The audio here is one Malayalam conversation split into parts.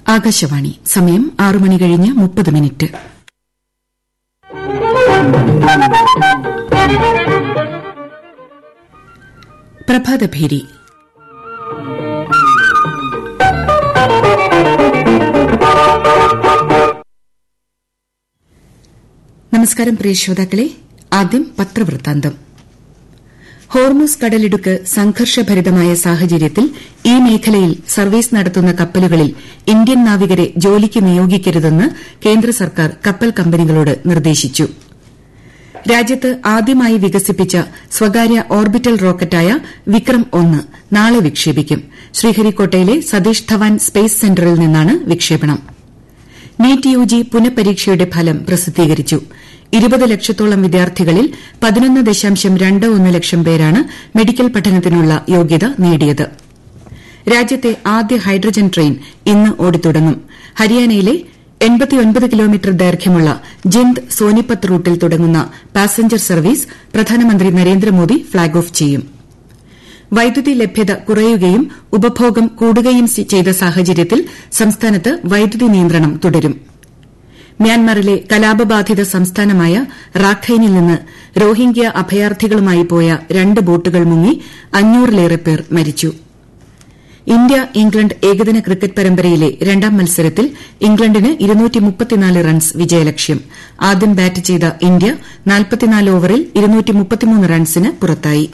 ആകാശവാണി സമയം ആറു മണി കഴിഞ്ഞ് മുപ്പത് മിനിറ്റ് പ്രഭാതഭേരി നമസ്കാരം പ്രിയ ശ്രോതാക്കളെ ആദ്യം പത്രവൃത്താന്തം ഹോർമുസ് കടലിടുക്ക് സംഘർഷഭരിതമായ സാഹചര്യത്തിൽ ഈ മേഖലയിൽ സർവീസ് നടത്തുന്ന കപ്പലുകളിൽ ഇന്ത്യൻ നാവികരെ ജോലിക്ക് നിയോഗിക്കരുതെന്ന് കേന്ദ്ര സർക്കാർ കപ്പൽ കമ്പനികളോട് നിർദ്ദേശിച്ചു രാജ്യത്ത് ആദ്യമായി വികസിപ്പിച്ച സ്വകാര്യ ഓർബിറ്റൽ റോക്കറ്റായ വിക്രം ഒന്ന് നാളെ വിക്ഷേപിക്കും ശ്രീഹരിക്കോട്ടയിലെ സതീഷ് ധവാൻ സ്പേസ് സെന്ററിൽ നിന്നാണ് വിക്ഷേപണം നീറ്റ് യുജി പുനഃപരീക്ഷയുടെ ഫലം പ്രസിദ്ധീകരിച്ചു ഇരുപത് ലക്ഷത്തോളം വിദ്യാർത്ഥികളിൽ പതിനൊന്ന് ദശാംശം രണ്ട് ഒന്ന് ലക്ഷം പേരാണ് മെഡിക്കൽ പഠനത്തിനുള്ള യോഗ്യത നേടിയത് രാജ്യത്തെ ആദ്യ ഹൈഡ്രജൻ ട്രെയിൻ ഇന്ന് ഓടിത്തുടങ്ങും ഹരിയാനയിലെ കിലോമീറ്റർ ദൈർഘ്യമുള്ള ജിന്ദ് സോനിപത്ത് റൂട്ടിൽ തുടങ്ങുന്ന പാസഞ്ചർ സർവീസ് പ്രധാനമന്ത്രി നരേന്ദ്രമോദി ഫ്ളാഗ് ഓഫ് ചെയ്യും വൈദ്യുതി ലഭ്യത കുറയുകയും ഉപഭോഗം കൂടുകയും ചെയ്ത സാഹചര്യത്തിൽ സംസ്ഥാനത്ത് വൈദ്യുതി നിയന്ത്രണം തുടരും മ്യാൻമറിലെ കലാപബാധിത സംസ്ഥാനമായ റാഖൈനിൽ നിന്ന് റോഹിംഗ്യ അഭയാർത്ഥികളുമായി പോയ രണ്ട് ബോട്ടുകൾ മുങ്ങി അഞ്ഞൂറിലേറെ പേർ മരിച്ചു ഇന്ത്യ ഇംഗ്ലണ്ട് ഏകദിന ക്രിക്കറ്റ് പരമ്പരയിലെ രണ്ടാം മത്സരത്തിൽ ഇംഗ്ലണ്ടിന് റൺസ് വിജയലക്ഷ്യം ആദ്യം ബാറ്റ് ചെയ്ത ഇന്ത്യ ഓവറിൽ റൺസിന് പുറത്തായി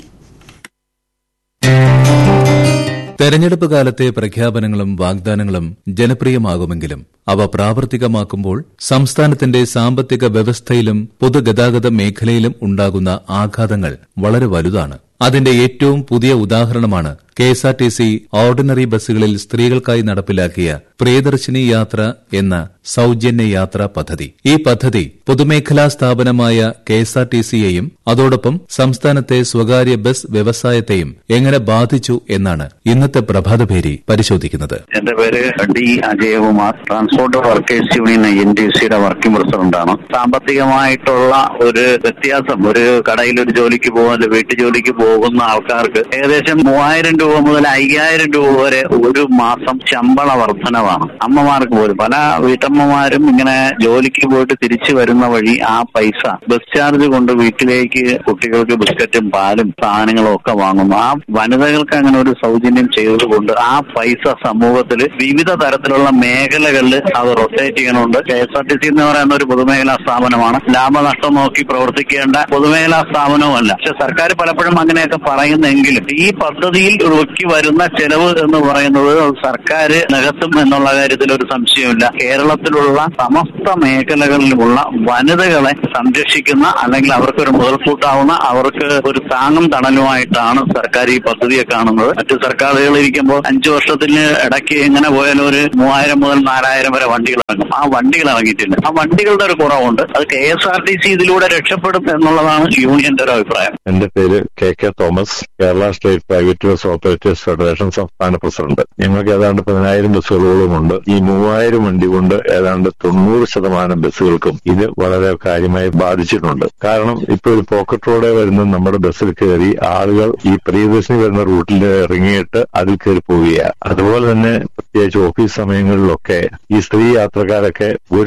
തെരഞ്ഞെടുപ്പ് കാലത്തെ പ്രഖ്യാപനങ്ങളും വാഗ്ദാനങ്ങളും ജനപ്രിയമാകുമെങ്കിലും അവ പ്രാവർത്തികമാക്കുമ്പോൾ സംസ്ഥാനത്തിന്റെ സാമ്പത്തിക വ്യവസ്ഥയിലും പൊതുഗതാഗത മേഖലയിലും ഉണ്ടാകുന്ന ആഘാതങ്ങൾ വളരെ വലുതാണ് അതിന്റെ ഏറ്റവും പുതിയ ഉദാഹരണമാണ് കെഎസ്ആർടിസി ഓർഡിനറി ബസ്സുകളിൽ സ്ത്രീകൾക്കായി നടപ്പിലാക്കിയ പ്രിയദർശിനി യാത്ര എന്ന സൌജന്യ യാത്രാ പദ്ധതി ഈ പദ്ധതി പൊതുമേഖലാ സ്ഥാപനമായ കെഎസ്ആർടിസിയെയും അതോടൊപ്പം സംസ്ഥാനത്തെ സ്വകാര്യ ബസ് വ്യവസായത്തെയും എങ്ങനെ ബാധിച്ചു എന്നാണ് ഇന്നത്തെ പ്രഭാതഭേരി പരിശോധിക്കുന്നത് എന്റെ പേര് D Ajayakumar transport workers union N T സിയുടെ വർക്കിംഗ് പ്രസിഡന്റാണ് സാമ്പത്തികമായിട്ടുള്ള ഒരു വ്യത്യാസം ഒരു കടയിൽ ഒരു ജോലിക്ക് പോകുന്ന വീട്ടു ജോലിക്ക് പോകുന്ന ആൾക്കാർക്ക് ഏകദേശം മൂവായിരം രൂപ മുതൽ അയ്യായിരം രൂപ വരെ ഒരു മാസം ശമ്പള വർധനവാണ് അമ്മമാർക്ക് പോലും പല വീട്ടമ്മമാരും ഇങ്ങനെ ജോലിക്ക് പോയിട്ട് തിരിച്ചു വരുന്ന വഴി ആ പൈസ ബസ് ചാർജ് കൊണ്ട് വീട്ടിലേക്ക് കുട്ടികൾക്ക് ബിസ്ക്കറ്റും പാലും സാധനങ്ങളും ഒക്കെ വാങ്ങുന്നു ആ വനിതകൾക്ക് അങ്ങനെ ഒരു സൗജന്യം ചെയ്തതുകൊണ്ട് ആ പൈസ സമൂഹത്തിൽ വിവിധ തരത്തിലുള്ള മേഖലകളിൽ അത് റൊട്ടേറ്റ് ചെയ്യണമുണ്ട് K S R T C എന്ന് പറയുന്ന ഒരു പൊതുമേഖലാ സ്ഥാപനമാണ് ലാഭനഷ്ടം നോക്കി പ്രവർത്തിക്കേണ്ട പൊതുമേഖലാ സ്ഥാപനവുമല്ല പക്ഷെ സർക്കാർ പലപ്പോഴും അങ്ങനെയൊക്കെ പറയുന്നെങ്കിലും ഈ പദ്ധതിയിൽ ഉറുക്കി വരുന്ന ചെലവ് എന്ന് പറയുന്നത് സർക്കാർ നികത്തും എന്നുള്ള കാര്യത്തിൽ ഒരു സംശയമില്ല കേരളത്തിലുള്ള സമസ്ത മേഖലകളിലുമുള്ള വനിതകളെ സംരക്ഷിക്കുന്ന അല്ലെങ്കിൽ അവർക്കൊരു മുതൽക്കൂട്ടാവുന്ന അവർക്ക് ഒരു താങ്ങും തണലുമായിട്ടാണ് സർക്കാർ ഈ പദ്ധതിയെ കാണുന്നത് മറ്റു സർക്കാരുകൾ ഇരിക്കുമ്പോൾ അഞ്ചു വർഷത്തിന് ഇടയ്ക്ക് എങ്ങനെ പോയാലും ഒരു മൂവായിരം മുതൽ നാലായിരം വരെ വണ്ടികൾ ഇറങ്ങും ആ വണ്ടികൾ ഇറങ്ങിയിട്ടില്ല ആ വണ്ടികളുടെ ഒരു കുറവുണ്ട് അത് K S R T C ഇതിലൂടെ രക്ഷപ്പെടും എന്നുള്ളതാണ് യൂണിയന്റെ ഒരു അഭിപ്രായം എന്റെ പേര് K K Thomas Kerala state private bus operators federation സംസ്ഥാന പ്രസിഡന്റ് ഞങ്ങൾക്ക് ഏതാണ്ട് പതിനായിരം ബസ്സുകളോളമുണ്ട് ഈ മൂവായിരം വണ്ടി കൊണ്ട് ഏതാണ്ട് തൊണ്ണൂറ് ശതമാനം ബസ്സുകൾക്കും ഇത് വളരെ കാര്യമായി ബാധിച്ചിട്ടുണ്ട് കാരണം ഇപ്പൊ ഒരു പോക്കറ്റ് റോഡെ വരുന്ന നമ്മുടെ ബസ്സിൽ കയറി ആളുകൾ ഈ പ്രിയദർശിനി വരുന്ന റൂട്ടിൽ ഇറങ്ങിയിട്ട് അതിൽ കയറി പോവുകയാണ് അതുപോലെ തന്നെ പ്രത്യേകിച്ച് ഓഫീസ് സമയങ്ങളിലൊക്കെ ഈ സ്ത്രീ യാത്രക്കാരൊക്കെ ഒരു